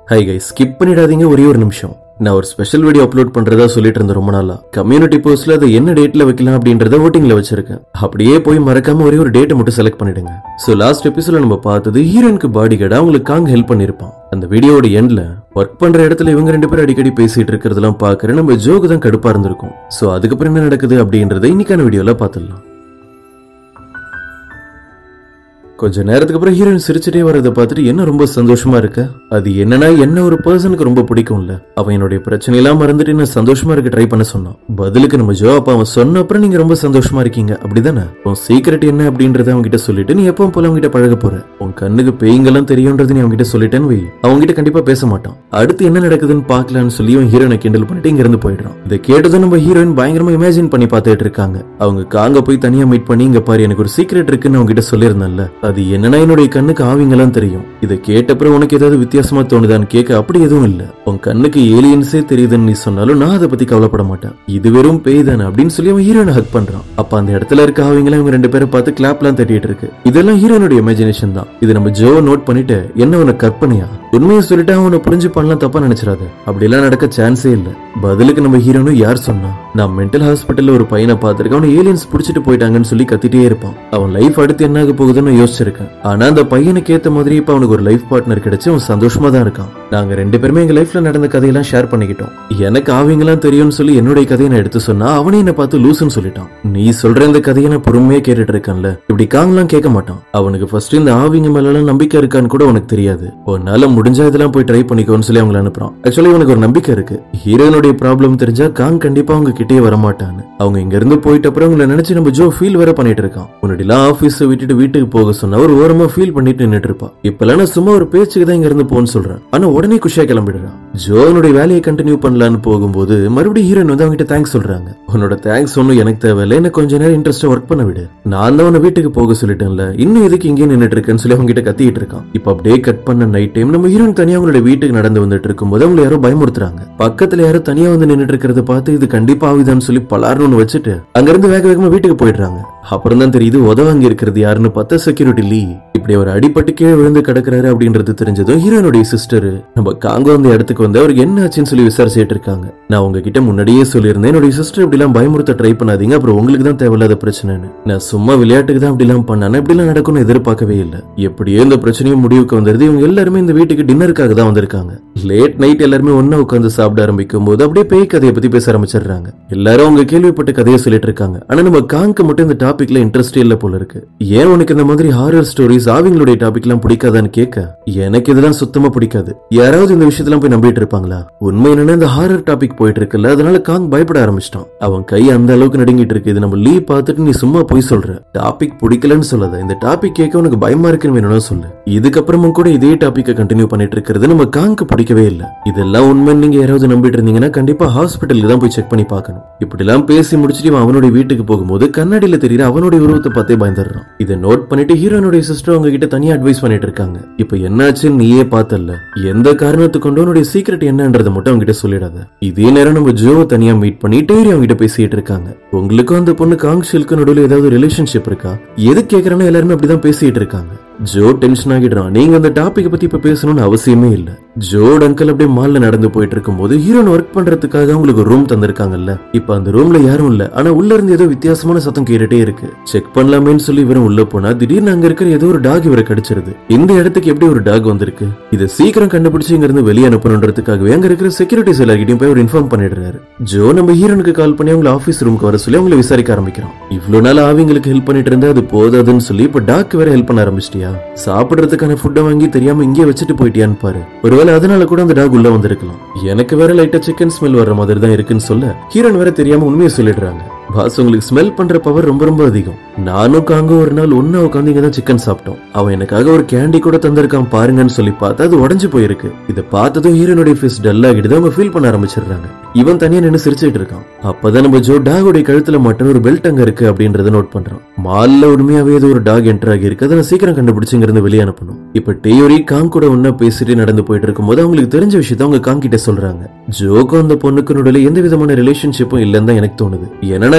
high கை skip பண்ணிடாதீங்க ஒரே ஒரு நிமிஷம் நான் ஒரு ஸ்பெஷல் வீடியோ அப்லோட் பண்றதா சொல்லிட்டு இருந்தேன் ரொம்ப நாளா கம்யூனிட்டி போஸ்ட்ல அதை என்ன டேட்ல வைக்கலாம் அப்படின்றத ஓட்டிங்ல வச்சிருக்கேன் அப்படியே போய் மறக்காம ஒரே ஒரு டேட்டை மட்டும் செலக்ட் பண்ணிடுங்க சோ லாஸ்ட் எபிசோட்ல நம்ம பார்த்தது ஹீரோயினுக்கு பாடி கார்டு அவங்களுக்கு காங் ஹெல்ப் பண்ணிருப்பான் அந்த வீடியோவோட எண்ட்ல ஒர்க் பண்ற இடத்துல இவங்க ரெண்டு பேரும் அடிக்கடி பேசிட்டு இருக்கிறதெல்லாம் பாக்குற நம்ம ஜோக்கு தான் கடுப்பா இருந்திருக்கும் சோ அதுக்கப்புறம் என்ன நடக்குது அப்படின்றத இன்னைக்கான வீடியோல பாத்துடலாம் கொஞ்ச நேரத்துக்கு அப்புறம் ஹீரோயின் சிரிச்சுட்டே வரதை பார்த்துட்டு என்ன ரொம்ப சந்தோஷமா இருக்க அது என்னன்னா என்ன ஒரு பர்சனுக்கு ரொம்ப பிடிக்கும்ல அவன் என்னுடைய பிரச்சனையெல்லாம் மறந்துட்டு என்ன சந்தோஷமா இருக்க ட்ரை பண்ண சொன்னான் பதிலுக்கு நம்ம ஜோ அப்ப அவன் சொன்ன அப்புறம் நீங்க ரொம்ப சந்தோஷமா இருக்கீங்க அப்படிதானே உன் சீக்ரெட் என்ன அப்படின்றத அவங்க கிட்ட சொல்லிட்டு நீ எப்பவும் போல அவங்க கிட்ட பழக போற உன் கண்ணுக்கு பேய்ங்கெல்லாம் தெரியும்ன்றது நீ அவங்க கிட்ட சொல்லிட்டேன்னு வை அவங்க கிட்ட கண்டிப்பா பேச மாட்டான் அடுத்து என்ன நடக்குதுன்னு பாக்கலாம்னு சொல்லி அவன் ஹீரோனை கிண்டல் பண்ணிட்டு இங்க இருந்து போயிடுறான் இதை கேட்டதும் நம்ம ஹீரோயின் பயங்கரமா இமேஜின் பண்ணி பார்த்துட்டு இருக்காங்க அவங்க காங்க போய் தனியா மீட் பண்ணி இங்க பாரு எனக்கு ஒரு சீக்ரெட் இருக்குன்னு அவங்க கிட்ட சொல்லியிருந்தேன்ல அது என்னன்னா என்னுடைய கண்ணுக்கு ஆவிங்கெல்லாம் தெரியும் இதை கேட்டப்புறம் உனக்கு ஏதாவது வித்தியாசமா தோணுதான்னு கேட்க அப்படி எதுவும் இல்ல உன் கண்ணுக்கு ஏலியன்ஸே தெரியுதுன்னு நீ சொன்னாலும் நான் அதை பத்தி கவலைப்பட மாட்டேன் இது வெறும் பேய் தானே அப்படின்னு சொல்லி அவன் ஹீரோனை ஹக் பண்றான் அப்ப அந்த இடத்துல இருக்க ஆவிங்கெல்லாம் இவங்க ரெண்டு பேரும் பார்த்து கிளாப்லாம் தட்டிட்டு இருக்கு இதெல்லாம் ஹீரோனுடைய இமேஜினேஷன் தான் இது நம்ம ஜோ நோட் பண்ணிட்டு என்ன உனக்கு கற்பனையா உண்மையை சொல்லிட்டு அவனை புரிஞ்சு பண்ணலாம் தப்பா நினைச்சிடாத அப்படிலாம் நடக்க சான்ஸே இல்ல பதிலுக்கு நம்ம ஹீரோனும் யார் சொன்னா நான் மென்டல் ஹாஸ்பிட்டல்ல ஒரு பையனை பார்த்திருக்கேன் அவனை ஏலியன்ஸ் புடிச்சிட்டு போயிட்டாங்கன்னு சொல்லி கத்திட்டே இருப்பான் அவன் லைஃப் அடுத்து என்ன ஆக போகுதுன்னு யோசிச்சிருக்கேன் ஆனா அந்த பையனுக்கு ஏத்த மாதிரி இப்ப அவனுக்கு ஒரு லைஃப் பார்ட்னர் கிடைச்சு அவன் சந்தோஷமா தான் இருக்கான் நாங்க ரெண்டு பேருமே எங்க லைஃப்ல நடந்த கதையெல்லாம் ஷேர் பண்ணிக்கிட்டோம் எனக்கு ஆவிங்கெல்லாம் தெரியும்னு சொல்லி என்னுடைய கதையை நான் எடுத்து சொன்னா அவனே என்ன பார்த்து லூசுன்னு சொல்லிட்டான் நீ சொல்ற இந்த கதையை நான் பொறுமையா கேட்டுட்டு இருக்கேன்ல இப்படி காங்கலாம் கேட்க மாட்டான் அவனுக்கு ஃபர்ஸ்ட் இந்த ஆவிங்க மேல எல்லாம் நம்பிக்கை இருக்கான்னு கூட உனக்கு தெரியாது உன்னால முடிஞ்சா இதெல்லாம் போய் ட்ரை பண்ணிக்கோன்னு சொல்லி அவங்களை அனுப்புறான் ஆக்சுவலி உனக்கு ஒரு நம்பிக்கை இருக்கு ஹீரோனுடைய ப்ராப்ளம் தெரிஞ்சா காங் கண்டிப்பா அவங்க கிட்டே வரமாட்டான்னு அவங்க இங்க இருந்து போயிட்ட அப்புறம் உங்களை நினைச்சு நம்ம ஜோ ஃபீல் வேற பண்ணிட்டு இருக்கான் முன்னாடிலாம் ஆபீஸ் விட்டுட்டு வீட்டுக்கு போக சொன்னா ஒரு ஓரமா ஃபீல் பண்ணிட்டு நின்னுட்டு இருப்பா இப்பெல்லாம் நான் சும்மா ஒரு பேச்சுக்கு தான் இங்க இருந்து போன்னு சொல்றேன் ஆனா உடனே குஷியா கிளம்பிடுறான் ஜோனுடைய வேலையை கண்டினியூ பண்ணலான்னு போகும்போது மறுபடியும் ஹீரோயின் வந்து அவங்ககிட்ட தேங்க்ஸ் சொல்றாங்க உன்னோட தேங்க்ஸ் ஒன்னும் எனக்கு தேவையில்ல எனக்கு கொஞ்ச நேரம் இன்ட்ரெஸ்டா ஒர்க் பண்ண விடு நான் தான் உன்னை வீட்டுக்கு போக சொல்லிட்டேன்ல இன்னும் எதுக்கு இங்கே நின்னுட்டு இருக்கேன்னு சொல்லி அவங்க கிட்ட கத்திட்டு இருக்கான் இப்ப அப்படியே கட் பண்ண நைட் டைம் நம்ம ஹீரோயின் தனியா அவங்களோட வீட்டுக்கு நடந்து வந்துட்டு இருக்கும்போது அவங்களை யாரோ பயமுறுத்துறாங்க பக்கத்துல யாரோ தனியா வந்து நின்னுட்டு இருக்கிறத பார்த்து இது கண்டிப்பா ஆவிதான்னு சொல்லி பலார்னு ஒண்ணு வச்சுட்டு அங்க இருந்து வேக வேகமா வீட்டுக்கு போயிடுறாங்க அப்புறம் தான் தெரியுது உதவாங்க இருக்கிறது யாருன்னு பார்த்தா செக்யூரிட்டி லீ இப்படி ஒரு அடிபட்டு கீழே விழுந்து கிடக்குறாரு அப்படின்றது தெரிஞ்சதும் ஹீரோனுடைய சிஸ்டர் நம்ம காங்கோ அந்த இடத்துக்கு வந்து அவருக்கு என்ன ஆச்சுன்னு சொல்லி விசாரிச்சுட்டு இருக்காங்க நான் உங்ககிட்ட முன்னாடியே சொல்லியிருந்தேன் என்னுடைய சிஸ்டர் இப்படி எல்லாம் பயமுறுத்த ட்ரை பண்ணாதீங்க அப்புறம் உங்களுக்கு தான் தேவையில்லாத பிரச்சனைன்னு நான் சும்மா விளையாட்டுக்கு தான் இப்படி எல்லாம் பண்ணானே இப்படி எல்லாம் நடக்கும்னு எதிர்பார்க்கவே இல்லை எப்படியோ இந்த பிரச்சனையும் முடிவுக்கு வந்துருது இவங்க எல்லாருமே இந்த வீட்டுக்கு டின்னருக்காக தான் வந்திருக்காங்க லேட் நைட் எல்லாருமே ஒண்ணா உட்காந்து சாப்பிட ஆரம்பிக்கும் போது அப்படியே பேய் கதையை பத்தி பேச ஆரம்பிச்சிடுறாங்க எல்லாரும் அவங்க கேள்விப்பட்ட கதையை சொல்லிட்டு இருக்காங்க ஆனா நம்ம காங்க மட்டும் இந்த டாபிக்ல இன்ட்ரெஸ்ட் இல்ல போல இருக்கு ஏன் உனக்கு இந்த மாதிரி ஹாரர் ஸ்டோரிஸ் ஆவிங்களுடைய டாபிக் எல்லாம் பிடிக்காதான்னு கேட்க எனக்கு இதெல்லாம் சுத்தமா பிடிக்காது யாராவது இந்த விஷயத்தெல்லாம் போய் நம்பிட்டு இருப்பாங்களா உண்மை என்னன்னா இந்த ஹாரர் டாபிக் போயிட்டு இருக்குல்ல அதனால காங் பயப்பட ஆரம்பிச்சிட்டான் அவன் கை அந்த அளவுக்கு நடுங்கிட்டு இருக்கு இது நம்ம லீ பார்த்துட்டு நீ சும்மா போய் சொல்ற டாபிக் பிடிக்கலன்னு சொல்லாத இந்த டாபிக் கேட்க உனக்கு பயமா இருக்குன்னு வேணும்னா சொல்லு இதுக்கப்புறமும் கூட இதே டாபிக்கை கண்டினியூ பண்ணிட்டு இருக்கிறது நம்ம காங்க்கு பிடிக்கவே இல்ல இதெல்லாம் உண்மை நீங்க யாராவது நம்பிட்டு இருந்தீங்கன்னா கண்டிப்பா ஹாஸ்பிட்டலுக்கு தான் போய் செக் பண்ணி பார்க்கணும் இப்படி எல்லாம் பேசி முடிச்சுட்டு இவன் அவனுடைய வீட்டுக்கு போகும்போது கண்ணாடியில தெரியற அவனுடைய உருவத்தை பார்த்தே பயந்துடுறான் இதை நோட் பண்ணிட்டு ஹீரோனுடைய சிஸ்டர் அவங்க கிட்ட தனியா அட்வைஸ் பண்ணிட்டு இருக்காங்க இப்ப என்னாச்சுன்னு நீயே பார்த்தல்ல எந்த காரணத்தை கொண்டு உன்னுடைய சீக்ரெட் என்னன்றதை மட்டும் அவங்க கிட்ட சொல்லிடாத இதே நேரம் நம்ம ஜோவை தனியா மீட் பண்ணி டேரி அவங்க கிட்ட பேசிட்டு இருக்காங்க உங்களுக்கும் அந்த பொண்ணு காங்ஷிலுக்கு நடுவில் ஏதாவது ரிலேஷன்ஷிப் இருக்கா எது கேக்குறேன்னா எல்லாருமே அப்படிதான் பேசிட்டு இருக்காங்க ஜோ டென்ஷன் ஆகிடுறான் நீங்க அந்த டாபிக் பத்தி இப்ப பேசணும்னு அவசியமே இல்ல ஜோட் அங்கிள் அப்படியே மால்ல நடந்து போயிட்டு இருக்கும்போது ஹீரோன் ஒர்க் பண்றதுக்காக உங்களுக்கு ரூம் தந்திருக்காங்கல்ல இப்ப அந்த ரூம்ல யாரும் இல்ல ஆனா உள்ள இருந்து ஏதோ வித்தியாசமான சத்தம் கேட்டுட்டே இருக்கு செக் பண்ணலாமேன்னு சொல்லி இவரும் உள்ள போனா திடீர்னு அங்க இருக்கிற ஏதோ ஒரு டாக் இவரை கடிச்சிருது இந்த இடத்துக்கு எப்படி ஒரு டாக் வந்திருக்கு இதை சீக்கிரம் கண்டுபிடிச்சு இங்க இருந்து வெளியே அனுப்பணுன்றதுக்காகவே அங்க இருக்கிற செக்யூரிட்டிஸ் எல்லார்கிட்டயும் போய் ஒரு இன்ஃபார்ம் பண்ணிடுறாரு ஜோ நம்ம ஹீரோனுக்கு கால் பண்ணி அவங்களை ஆபீஸ் ரூமுக்கு வர சொல்லி அவங்களை விசாரிக்க ஆரம்பிக்கிறான் இவ்வளவு நாள் ஆவிங்களுக்கு ஹெல்ப் பண்ணிட்டு இருந்தா அது போதாதுன்னு சொல்லி இப்ப டாக் வேற ஹெல்ப் பண்ண ஆரம்பிச்சிட்டியா சாப்பிடுறதுக்கான ஃபுட்டை வாங்கி தெரியாம இங்கே வச்சுட்டு போயிட்டியான்னு பாரு ஒருவேளை அதனால கூட அந்த டாக் உள்ள வந்திருக்கலாம் எனக்கு வேற லைட்டா சிக்கன் ஸ்மெல் வர்ற மாதிரி தான் இருக்குன்னு சொல்ல ஹீரோன் வேற தெரியாம உண்மையை சொல்லிடுறாங்க பாஸ் உங்களுக்கு ஸ்மெல் பண்ற பவர் ரொம்ப ரொம்ப அதிகம் நானும் காங்க ஒரு நாள் ஒன்னா உட்காந்து இங்க தான் சிக்கன் சாப்பிட்டோம் அவன் எனக்காக ஒரு கேண்டி கூட தந்திருக்கான் பாருங்கன்னு சொல்லி பார்த்தா அது உடஞ்சு போயிருக்கு இதை பார்த்ததும் ஹீரோனுடைய ஃபேஸ் டல் ஆகிடுது அவங்க ஃபீல் பண்ண ஆரம்பிச்சிடுறாங்க இவன் தனியா நின்னு சிரிச்சிட்டு இருக்கான் அப்பதான் நம்ம ஜோ டாகுடைய கழுத்துல மட்டும் ஒரு பெல்ட் அங்க இருக்கு அப்படின்றத நோட் பண்றான் மால்ல உண்மையாவே ஏதோ ஒரு டாக் என்டர் ஆகி இருக்கு அதை நான் சீக்கிரம் கண்டுபிடிச்சு இங்க இருந்து வெளியே அனுப்பணும் இப்ப டேயோரி காங் கூட ஒன்னா பேசிட்டு நடந்து போயிட்டு இருக்கும்போது அவங்களுக்கு தெரிஞ்ச விஷயத்த அவங்க காங் கிட்ட சொல்றாங்க ஜோக்கும் அந்த பொண்ணுக்கு நடுவில் எந்த விதமான ரிலேஷன்ஷிப்பும் இல்லைன்னு தான் எனக்கு தோணுது ஏன்னா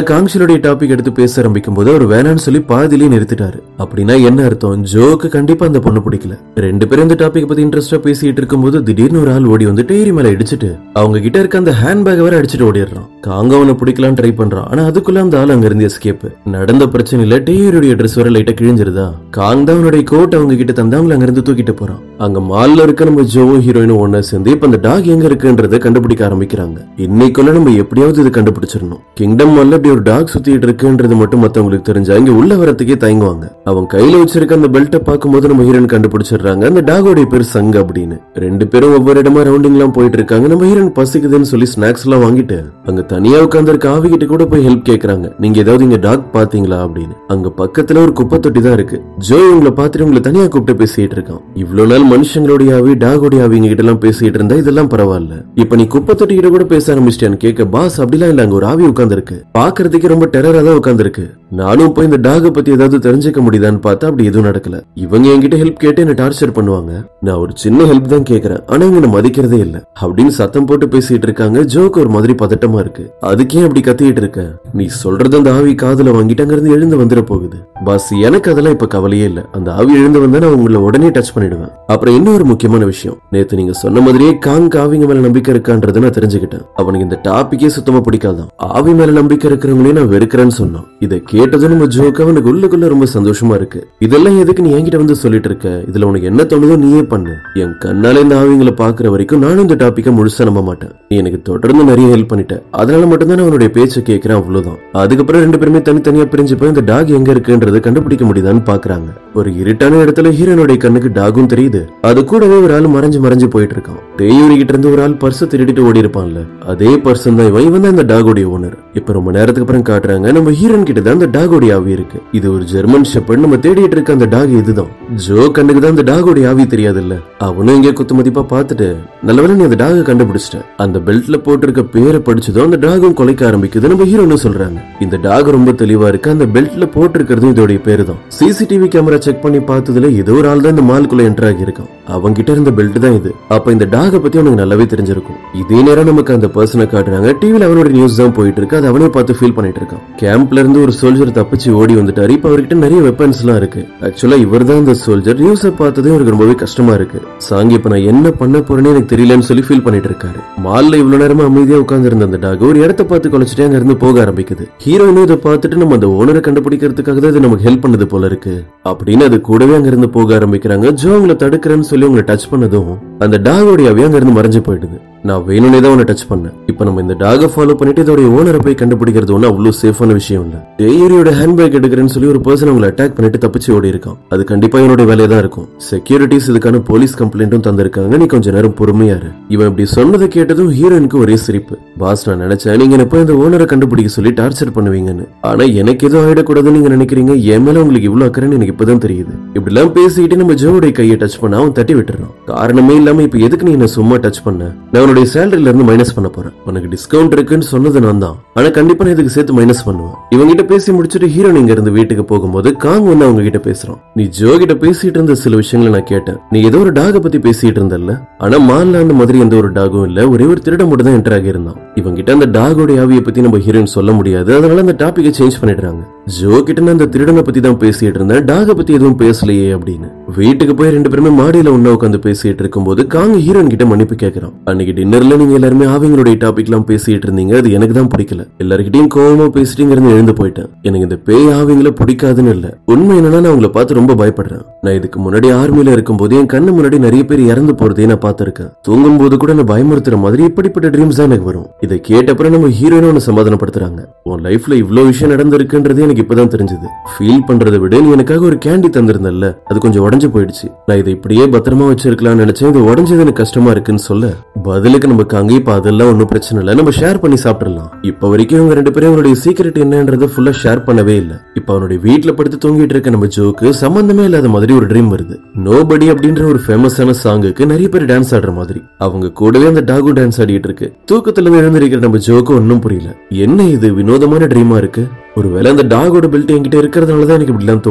காங்ஷலுடைய டாபிக் எடுத்து பேச ஆரம்பிக்கும் போது அவர் வேணான்னு சொல்லி பாதியிலே நிறுத்திட்டாரு அப்படின்னா என்ன அர்த்தம் ஜோக்கு கண்டிப்பா அந்த பொண்ணு பிடிக்கல ரெண்டு பேரும் இந்த டாபிக் பத்தி இன்ட்ரெஸ்டா பேசிட்டு இருக்கும்போது திடீர்னு ஒரு ஆள் ஓடி வந்து டேரி மேல இடிச்சிட்டு அவங்க கிட்ட இருக்க அந்த ஹேண்ட் பேக் வேற அடிச்சிட்டு ஓடிடுறான் காங்க அவனை பிடிக்கலாம் ட்ரை பண்றான் ஆனா அதுக்குள்ள அந்த ஆள் அங்க இருந்து எஸ்கேப் நடந்த பிரச்சனையில டேரியுடைய ட்ரெஸ் வர லைட்டா கிழிஞ்சிருதா காங் தான் அவனுடைய கோட் அவங்க கிட்ட தந்து அவங்களை அங்க இருந்து தூக்கிட்டு போறான் அங்க மால்ல இருக்க நம்ம ஜோவும் ஹீரோயினும் ஒன்னா சேர்ந்து இப்ப அந்த டாக் எங்க இருக்குன்றத கண்டுபிடிக்க ஆரம்பிக்கிறாங்க இன்னைக்குள்ள நம்ம எப்படியாவது இது கண்டுபிடிச்சிடணும் கிங்டம் மால்ல இப்படி ஒரு டாக் சுத்திட்டு இருக்குன்றது மட்டும் மத்தவங்களுக்கு தெரிஞ்சா இங்க உள்ள வரத்துக்கே தயங்குவாங்க அவன் கையில வச்சிருக்க அந்த பெல்ட்டை பார்க்கும்போது நம்ம ஹீரோயின் கண்டுபிடிச்சிடுறாங்க அந்த டாகோடைய பேர் சங் அப்படின்னு ரெண்டு பேரும் ஒவ்வொரு இடமா ரவுண்டிங் எல்லாம் போயிட்டு இருக்காங்க நம்ம ஹீரோயின் பசிக்குதுன்னு சொல்லி ஸ்நாக்ஸ் எல்லாம் வாங்கிட்டு அங்க தனியா உட்கார்ந்து இருக்க ஆவி கிட்ட கூட போய் ஹெல்ப் கேக்குறாங்க நீங்க ஏதாவது இங்க டாக் பாத்தீங்களா அப்படின்னு அங்க பக்கத்துல ஒரு குப்பை தொட்டி தான் இருக்கு ஜோ உங்களை பார்த்துட்டு உங்களை தனியா கூப்பிட்டு பேசிட்டு இருக்கான் இவ்வளவு நாள் மனுஷங்களுடைய ஆவி டாகோடைய ஆவிங்க கிட்ட எல்லாம் பேசிட்டு இருந்தா இதெல்லாம் பரவாயில்ல இப்ப நீ குப்பை தொட்டி கிட்ட கூட பேச ஆரம்பிச்சிட்டேன்னு கேட்க பாஸ் அப்படிலாம் இல்ல அங்க ஒரு ஆவி உட்கார்ந்து இருக்கு பாக்குறதுக்கு ரொம்ப டெரரா தான் உட்கார்ந்து இருக்கு நானும் போய் இந்த டாக பத்தி ஏதாவது தெரிஞ்சுக்க முடியுதான்னு பார்த்தா அப்படி எதுவும் நடக்கல இவங்க என்கிட்ட ஹெல்ப் கேட்டு என்ன டார்ச்சர் பண்ணுவாங்க நான் ஒரு சின்ன ஹெல்ப் தான் கேக்குறேன் ஆனா இவங்க என்ன மதிக்கிறதே இல்ல அப்படின்னு சத்தம் போட்டு பேசிட்டு இருக்காங்க ஜோக்கு ஒரு மாதிரி பதட்டமா இருக்கு அதுக்கே அப்படி கத்திட்டு இருக்க நீ சொல்றது அந்த ஆவி காதுல வாங்கிட்டு அங்க இருந்து எழுந்து வந்துட போகுது பாஸ் எனக்கு அதெல்லாம் இப்ப கவலையே இல்ல அந்த ஆவி எழுந்து வந்தா நான் உங்களை உடனே டச் பண்ணிடுவேன் அப்புறம் இன்னொரு முக்கியமான விஷயம் நேத்து நீங்க சொன்ன மாதிரியே காங் ஆவிங்க மேல நம்பிக்கை இருக்கான்றதை நான் தெரிஞ்சுக்கிட்டேன் அவனுக்கு இந்த டாபிக்கே சுத்தமா பிடிக்காதான் ஆவி மேல நம்பிக்கை இருக்கிறவங்களையும் நான் வெறுக்கிறேன்னு சொன்னான் இதை கேட்டதும் நம்ம ஜோக்கு அவனுக்கு உள்ளுக்குள்ள ரொம்ப சந்தோஷமா இருக்கு இதெல்லாம் எதுக்கு நீ என்கிட்ட வந்து சொல்லிட்டு இருக்க இதுல உனக்கு என்ன தோணுதோ நீயே பண்ணு என் கண்ணால இந்த ஆவிங்களை பாக்குற வரைக்கும் நானும் இந்த டாபிக்கை முழுசா நம்ப மாட்டேன் நீ எனக்கு தொடர்ந்து நிறைய ஹெல்ப் பண்ணிட்ட அதனால மட்டும்தான் நான் அவனுடைய பேச்சை கேட்கிறேன் அவ்வளவுதான் அதுக்கப்புறம் ரெண்டு பேருமே தனித்தனியா பிரிஞ்சு போய் இந்த டாக் எங்க இருக்குன்றதை கண்டுபிடிக்க முடியுதான்னு பாக்குறாங்க ஒரு இருட்டான இடத்துல ஹீரோனுடைய கண்ணுக்கு டாகும் தெரியுது அது கூடவே ஒரு ஆள் மறைஞ்சு மறைஞ்சு போயிட்டு இருக்கான் தேயூரி கிட்ட இருந்து ஒரு ஆள் பர்ஸ் திருடிட்டு ஓடி இருப்பான்ல அதே பர்சன் தான் இவன் இவன் தான் இந்த டாகோடைய ஓனர் இப்ப ரொம்ப நேரத்துக்கு அப்புறம் காட்டுறாங்க நம்ம ஹீரோன் கிட்ட தான் அந்த டாகோடைய ஆவி இருக்கு இது ஒரு ஜெர்மன் ஷெப்பர்ட் நம்ம தேடிட்டு இருக்க அந்த டாக் இதுதான் ஜோ கண்ணுக்கு தான் அந்த டாகோடைய ஆவி தெரியாதுல்ல அவனும் இங்கே குத்து மதிப்பா பார்த்துட்டு நல்லவேளை நீ அந்த டாக கண்டுபிடிச்சிட்ட அந்த பெல்ட்ல போட்டிருக்க பேரை படிச்சதும் அந்த டாகும் கொலைக்க ஆரம்பிக்குது நம்ம ஹீரோன்னு சொல்றாங்க இந்த டாக் ரொம்ப தெளிவா இருக்கு அந்த பெல்ட்ல போட்டிருக்கிறதும் இதோடைய பேரு தான் சிசிடிவி கேமரா செக் பண்ணி பார்த்ததுல ஏதோ ஒரு ஆள் தான் இந்த மால்குள்ள என்டர் ஆகியிருக்கான் அவங்க கிட்ட இருந்த பெல்ட் தான் இது அப்ப இந்த டாக பத்தி அவனுக்கு நல்லாவே தெரிஞ்சிருக்கும் இதே நேரம் நமக்கு அந்த பர்சனை காட்டுறாங்க டிவில அவனோட நியூஸ் தான் போயிட்டு இருக்கு அது அவனே பார்த்து ஃபீல் பண்ணிட்டு இருக்கான் கேம்ப்ல இருந்து ஒரு சோல்ஜர் தப்பிச்சு ஓடி வந்துட்டாரு இப்ப அவர்கிட்ட நிறைய வெப்பன்ஸ் எல்லாம் இருக்கு ஆக்சுவலா இவர் தான் அந்த சோல்ஜர் நியூஸை பார்த்ததே அவருக்கு ரொம்பவே கஷ்டமா இருக்கு சாங்கி இப்ப நான் என்ன பண்ண போறேன்னு எனக்கு தெரியலன்னு சொல்லி ஃபீல் பண்ணிட்டு இருக்காரு மால்ல இவ்வளவு நேரமா அமைதியா உட்கார்ந்து இருந்த அந்த டாக் ஒரு இடத்த பார்த்து குலைச்சிட்டே அங்க இருந்து போக ஆரம்பிக்குது ஹீரோயினும் இதை பார்த்துட்டு நம்ம அந்த ஓனரை கண்டுபிடிக்கிறதுக்காக தான் இது நமக்கு ஹெல்ப் பண்ணது போல இருக்கு அப்படின்னு அது கூடவே அங்க இருந்து போக ஆரம்பிக்கிறாங்க ஜோ உங்களை தடுக்கிறேன்னு சொல்லி உங்களை டச் பண்ணதும் அந்த டாகோடையாவே அங்க இருந்து மறைஞ்சு போயிடுது நான் வேணும்னே தான் உன்னை டச் பண்ணேன் இப்போ நம்ம இந்த டாக ஃபாலோ பண்ணிட்டு இதோட ஓனரை போய் கண்டுபிடிக்கிறது ஒன்றும் அவ்வளோ சேஃபான விஷயம் இல்ல டேரியோட ஹேண்ட்பேக் எடுக்கிறேன்னு சொல்லி ஒரு பர்சன் உங்களை அட்டாக் பண்ணிட்டு தப்பிச்சு ஓடி இருக்கான் அது கண்டிப்பா என்னோட வேலையா தான் இருக்கும் செக்யூரிட்டிஸ் இதுக்கான போலீஸ் கம்ப்ளைண்ட்டும் தந்திருக்காங்க நீ கொஞ்ச நேரம் பொறுமையா இரு இவன் இப்படி சொன்னதை கேட்டதும் ஹீரோயினுக்கு ஒரே சிரிப்பு பாஸ் நான் நினைச்சேன் நீங்க என்ன போய் இந்த ஓனரை கண்டுபிடிக்க சொல்லி டார்ச்சர் பண்ணுவீங்கன்னு ஆனா எனக்கு எதுவும் ஆயிடக்கூடாதுன்னு நீங்க நினைக்கிறீங்க என் மேல உங்களுக்கு இவ்வளவு அக்கறைன்னு எனக்கு இப்பதான் தெரியுது இப்படி எல்லாம் பேசிட்டு நம்ம ஜோவுடைய கையை டச் பண்ண அவன் தட்டி விட்டுறான் காரணமே இல்லாம இப்ப எதுக்கு நீ என்ன சும்மா டச் பண்ண நான் உன்னுடைய சேலரில இருந்து மைனஸ் பண்ண போறேன் உனக்கு டிஸ்கவுண்ட் இருக்குன்னு சொன்னது நான் தான் ஆனா கண்டிப்பா நான் இதுக்கு சேர்த்து மைனஸ் பண்ணுவேன் இவங்க கிட்ட பேசி முடிச்சுட்டு ஹீரோ இங்க இருந்து வீட்டுக்கு போகும்போது காங் வந்து அவங்க கிட்ட பேசுறான் நீ ஜோ கிட்ட பேசிட்டு இருந்த சில விஷயங்களை நான் கேட்டேன் நீ ஏதோ ஒரு டாக பத்தி பேசிட்டு இருந்தல்ல ஆனா மால்ல அந்த மாதிரி எந்த ஒரு டாகும் இல்ல ஒரே ஒரு திருட மட்டும் தான் என்டர் ஆகியிருந்தான் இவங்க கிட்ட அந்த டாகோட ஆவியை பத்தி நம்ம ஹீரோயின் சொல்ல முடியாது அதனால அந்த டாபிக்கை சேஞ்ச் பண்ணிடுறாங்க ஜோ கிட்ட நான் அந்த திருடனை பத்தி தான் பேசிட்டு இருந்தேன் டாக பத்தி எதுவும் பேசலையே அப்படின்னு வீட்டுக்கு போய் ரெண்டு பேருமே மாடியில ஒண்ணா உட்காந்து பேசிட்டு இருக்கும்போது காங் ஹீரோயின் கிட்ட மன்னிப்பு கேக்குறான் அன்னைக்கு டின்னர்ல நீங்க எல்லாருமே ஆவிங்களுடைய டாபிக் எல்லாம் பேசிட்டு இருந்தீங்க அது எனக்கு தான் பிடிக்கல எல்லார்கிட்டயும் கோவமா பேசிட்டு இங்க இருந்து எழுந்து போயிட்டேன் எனக்கு இந்த பேய் ஆவிங்களை பிடிக்காதுன்னு இல்ல உண்மை என்னன்னா நான் உங்களை பார்த்து ரொம்ப பயப்படுறேன் நான் இதுக்கு முன்னாடி ஆர்மியில இருக்கும்போது என் கண்ணு முன்னாடி நிறைய பேர் இறந்து போறதே நான் பார்த்திருக்கேன் தூங்கும் போது கூட நான் பயமுறுத்துற மாதிரி இப்படிப்பட்ட ட்ரீம்ஸ் தான் எனக்கு வரும் இதை கேட்டப்பறம் நம்ம ஹீரோயினும் ஒன்னு சமாதானப்படுத்துறாங்க உன் லைஃப்ல இவ்ளோ விஷயம் நடந்திருக்குன்றது எனக்கு இப்பதான் தெரிஞ்சது ஃபீல் பண்றதை விட நீ எனக்காக ஒரு கேண்டி தந்திருந்தல்ல அது கொஞ்சம் உடஞ்சு போயிடுச்சு நான் இதை இப்படியே பத்திரமா வச்சிருக்கலாம்னு நினைச்சேன் இது உடஞ்சது எனக்கு கஷ்டமா இருக்குன்னு சொல்ல பதிலுக்கு நமக்கு அங்கே இப்ப அதெல்லாம் ஒன்றும் பிரச்சனை இல்லை நம்ம ஷேர் பண்ணி சாப்பிடலாம் இப்ப வரைக்கும் இவங்க ரெண்டு பேரும் அவனுடைய சீக்கிரட் என்னன்றதை ஃபுல்லா ஷேர் பண்ணவே இல்லை இப்ப அவனுடைய வீட்டுல படுத்து தூங்கிட்டு இருக்க நம்ம ஜோக்கு சம்பந்தமே இல்லாத மாதிரி ஒரு ட்ரீம் வருது நோபடி அப்படின்ற ஒரு ஃபேமஸான சாங்குக்கு நிறைய பேர் டான்ஸ் ஆடுற மாதிரி அவங்க கூடவே அந்த டாகு டான்ஸ் ஆடிட்டு இருக்கு தூக்கத்துல இருந்து எழுந்திருக்கிற நம்ம ஜோக்கு ஒன்னும் புரியல என்ன இது வினோதமான ட்ரீமா இருக்கு ஒருவேளை அந்த டாகோட பெல்ட் என்கிட்ட இருக்கிறதுனால தான் எனக்கு இப்படிலாம் தோணுதா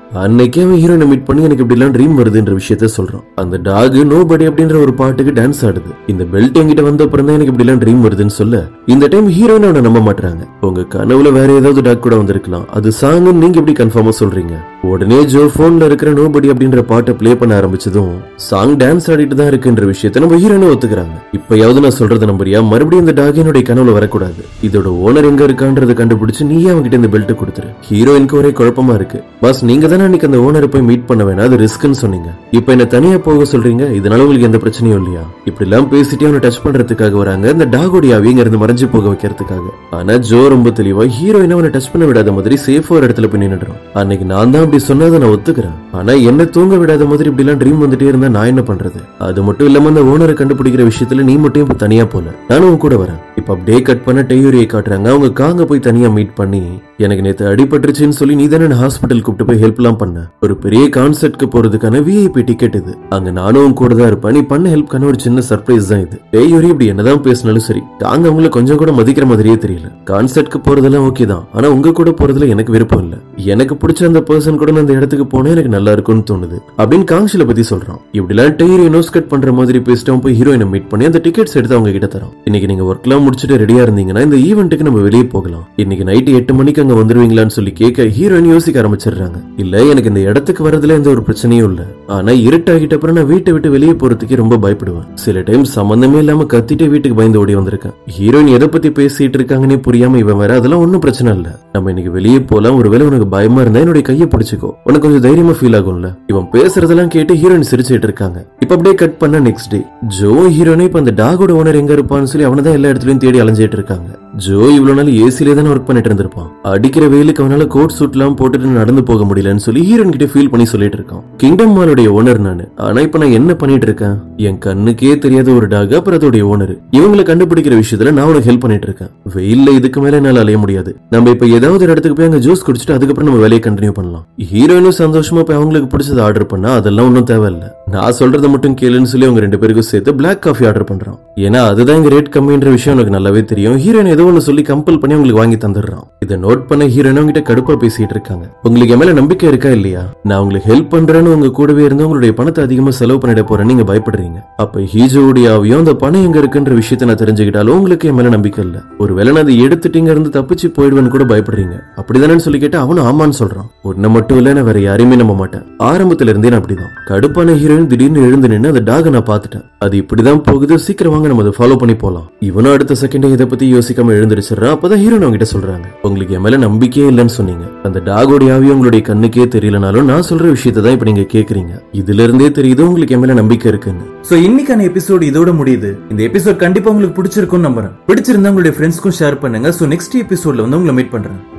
அன்னைக்கே அவன் ஹீரோயினை மீட் பண்ணி எனக்கு இப்படி எல்லாம் ட்ரீம் வருதுன்ற விஷயத்த சொல்றான் அந்த டாக் நோ படி அப்படின்ற ஒரு பாட்டுக்கு டான்ஸ் ஆடுது இந்த பெல்ட் என்கிட்ட வந்த அப்புறம் தான் எனக்கு இப்படி எல்லாம் ட்ரீம் வருதுன்னு சொல்ல இந்த டைம் ஹீரோயின் அவனை நம்ப மாட்டாங்க உங்க கனவுல வேற ஏதாவது டாக் கூட வந்திருக்கலாம் அது சாங் நீங்க எப்படி கன்ஃபார்மா சொல்றீங்க உடனே ஜோ போன்ல இருக்கிற நோபடி அப்படின்ற பாட்டை ப்ளே பண்ண ஆரம்பிச்சதும் சாங் டான்ஸ் ஆடிட்டு தான் இருக்குன்ற விஷயத்த நம்ம ஹீரோயினை ஒத்துக்கிறாங்க இப்பயாவது நான் சொல்றது நம்புறியா மறுபடியும் இந்த டாக் என்னுடைய கனவுல வரக்கூடாது இதோட ஓனர் எங்க இருக்கான்றத கண்டுபிடிச்சு நீயே அவன்கிட்ட இந்த பெல்ட் கொடுத்துரு ஹீரோயினுக்கு ஒரே குழப்பமா இருக்கு பாஸ் நீங்க தானே அன்னைக்கு அந்த ஓனரை போய் மீட் பண்ண வேணாம் அது ரிஸ்க்னு சொன்னீங்க இப்போ என்ன தனியா போக சொல்றீங்க இதனால உங்களுக்கு எந்த பிரச்சனையும் இல்லையா இப்படி எல்லாம் பேசிட்டு அவனை டச் பண்றதுக்காக வராங்க இந்த டாகோடைய அவிங்க இருந்து மறைஞ்சு போக வைக்கிறதுக்காக ஆனா ஜோ ரொம்ப தெளிவா ஹீரோயின் அவனை டச் பண்ண விடாத மாதிரி சேஃபா ஒரு இடத்துல போய் நின்னுடுறான் அன்னைக்கு நான் தான் அப்படி சொன்னதை நான் ஒத்துக்கிறேன் ஆனா என்ன தூங்க விடாத மாதிரி இப்படி எல்லாம் ட்ரீம் வந்துட்டே இருந்தா நான் என்ன பண்றது அது மட்டும் இல்லாம அந்த ஓனரை கண்டுபிடிக்கிற விஷயத்துல நீ மட்டும் இப்ப தனியா போல நானும் உன் கூட வரேன் இப்ப அப்படியே கட் பண்ண டெய்யூரியை காட்டுறாங்க அவங்க காங்க போய் தனியா மீட் பண்ணி எனக்கு நேத்து அடிபட்டுருச்சுன்னு சொல்லி நீ தானே ஹாஸ்பிட்டல் கூப்பிட்டு போய் ஹெல்ப்லாம் பண்ண ஒரு பெரிய கான்சர்ட்க்கு போறதுக்கான விஐபி டிக்கெட் இது அங்க நானும் உன் கூட தான் இருப்பேன் நீ பண்ண ஹெல்ப்க்கான ஒரு சின்ன சர்ப்ரைஸ் தான் இது டெய்யூரி இப்படி என்னதான் பேசினாலும் சரி தாங்க அவங்கள கொஞ்சம் கூட மதிக்கிற மாதிரியே தெரியல கான்சர்ட்க்கு போறதெல்லாம் ஓகே தான் ஆனா உங்க கூட போறதுல எனக்கு விருப்பம் இல்ல எனக்கு பிடிச்ச அந்த பர்சன் கூட நான் அந்த இடத்துக்கு போனா எனக்கு நல்லா இருக்கும்னு தோணுது அப்படின்னு காங்ஷில பத்தி சொல்றான் இப்படிலாம் டெய்ரி நோஸ் கட் பண்ற மாதிரி பேசிட்டு அவன் போய் ஹீரோயினை மீட் பண்ணி அந்த டிக்கெட்ஸ் எடுத்து அவங்க கிட்ட தரான் இன்னைக்கு நீங்க ஒர்க்லாம் முடிச்சுட்டு ரெடியா இருந்தீங்கன்னா இந்த ஈவெண்ட்டுக்கு நம்ம வெளியே போகலாம் இன்னைக்கு நைட் எட்டு மணிக்கு அங்க வந்துருவீங்களான்னு சொல்லி கேட்க ஹீரோயின் யோசிக்க ஆரம்பிச்சிடுறாங்க இல்ல எனக்கு இந்த இடத்துக்கு வரதுல எந்த ஒரு பிரச்சனையும் இல்ல ஆனா இருட்டாகிட்ட அப்புறம் நான் வீட்டை விட்டு வெளியே போறதுக்கு ரொம்ப பயப்படுவேன் சில டைம் சம்பந்தமே இல்லாம கத்திட்டு வீட்டுக்கு பயந்து ஓடி வந்திருக்கேன் ஹீரோயின் எதை பத்தி பேசிட்டு இருக்காங்கன்னே புரியாம இவன் வேற அதெல்லாம் ஒண்ணும் பிரச்சனை இல்ல நம்ம இன்னைக்கு வெளியே போலாம் ஒருவேளை உனக்கு பயமா இருந்தா என்னுடைய கையை பிடிச்சுக்கோ உனக்கு கொஞ்சம் தைரியமா ஃபீல் ஆகும்ல இவன் பேசுறதெல்லாம் கேட்டு ஹீரோயின் சிரிச்சிட்டு இருக்காங்க இப்ப அப்படியே கட் பண்ண நெக்ஸ்ட் டே ஜோ ஹீரோனே இப்ப அந்த டாகோட ஓனர் எங்க இருப்பான்னு சொல்லி அவனை தான் எல்லா இடத்துலயும் தேடி அலைஞ்சிட்டு இருக்காங்க ஜோ இவ்வளவு நாள் ஏசிலே தானே ஒர்க் பண்ணிட்டு இருந்திருப்பான் அடிக்கிற வெயிலுக்கு அவனால கோட் சூட் எல்லாம் போட்டுட்டு நடந்து போக முடியலன்னு சொல்லி ஹீரோயின் கிட்ட ஃபீல் பண்ணி சொல்லிட்டு இருக்கான் கிங்டம் மாலுடைய ஓனர் நானு ஆனா இப்ப நான் என்ன பண்ணிட்டு இருக்கேன் என் கண்ணுக்கே தெரியாத ஒரு டாக் அப்புறம் அதோடைய ஓனர் இவங்களை கண்டுபிடிக்கிற விஷயத்துல நான் உனக்கு ஹெல்ப் பண்ணிட்டு இருக்கேன் வெயில்ல இதுக்கு மேல என்னால அலைய முடியாது நம்ம இப்ப ஏதாவது ஒரு இடத்துக்கு போய் அங்க ஜூஸ் குடிச்சிட்டு அதுக்கப்புறம் நம்ம வேலையை கண்டினியூ பண்ணலாம் ஹீரோயினும் சந்தோஷமா போய் அவங்களுக்கு பிடிச்சது ஆர்டர் பண்ணா அதெல்லாம் ஒன்றும் தேவையில்ல நான் சொல்றதை மட்டும் கேளுன்னு சொல்லி அவங்க ரெண்டு பேருக்கும் சேர்த்து பிளாக் காஃபி ஆர்டர் பண்றான் ஏன்னா அதுதான் இங்க ரேட் கம்மின்ற விஷயம் எனக்கு நல்லாவே தெரியும் ஹீரோயின் ஏதோ ஒன்று சொல்லி கம்பல் பண்ணி அவங்களுக்கு வாங்கி தந்துடுறான் இதை நோட் பண்ண ஹீரோயின் அவங்க கிட்ட கடுப்பா பேசிட்டு இருக்காங்க உங்களுக்கு என் மேல நம்பிக்கை இருக்கா இல்லையா நான் உங்களுக்கு ஹெல்ப் பண்றேன்னு உங்க கூடவே இருந்து உங்களுடைய பணத்தை அதிகமா செலவு பண்ணிட போறேன்னு நீங்க பயப்படுறீங்க அப்ப ஹீஜோடைய ஆவியும் அந்த பணம் எங்க இருக்குன்ற விஷயத்த நான் தெரிஞ்சுக்கிட்டாலும் உங்களுக்கு என் மேல நம்பிக்கை இல்ல ஒருவேளை நான் அதை எடுத்துட்டீங்க இருந்து தப்பிச்சு போயிடுவேன்னு கூட பயப்படுறீங்க அப்படிதானே சொல்லி கேட்டா அவனும் ஆமான்னு சொல்றான் உன்னை மட்டும் இல்ல நான் வேற யாரையுமே நம்ப மாட்டேன் ஆரம்பத்துல இருந்தே நான் அப்படிதான் கடுப்பான ஹீரோயின் திடீர்னு எழுந்து நின்று அந்த டாக நான் பார்த்துட்டேன் அது இப்படிதான் போகுது சீக்கிரம் வாங்க நம்ம அதை ஃபாலோ பண்ணி போலாம் இவனும் அடுத்த செகண்டே இதை பத்தி யோசிக்காம எழுந்திருச்சிடறான் அப்பதான் ஹீரோயின் அவங்ககிட்ட சொல்றாங்க உங்களுக்கு என் மேல நம்பிக்கையே இல்லைன்னு சொன்னீங்க அந்த டாகோடைய ஆவியும் உங்களுடைய கண்ணுக்கே தெரியலனாலும் நான் சொல்ற விஷயத்தை தான் இப்ப நீங்க கேக்குறீங்க இதுல இருந்தே தெரியுது உங்களுக்கு என் மேல நம்பிக்கை இருக்குன்னு சோ இன்னைக்கான எபிசோட் இதோட முடியுது இந்த எபிசோட் கண்டிப்பா உங்களுக்கு பிடிச்சிருக்கும்னு நம்புறேன் பிடிச்சிருந்தா உங்களுடைய ஃப்ரெண்ட்ஸ்க்கும் ஷேர் பண்ணுங்க சோ நெக்ஸ்ட் எபிசோட்ல வந்து உங்களை மீட் பண்றேன்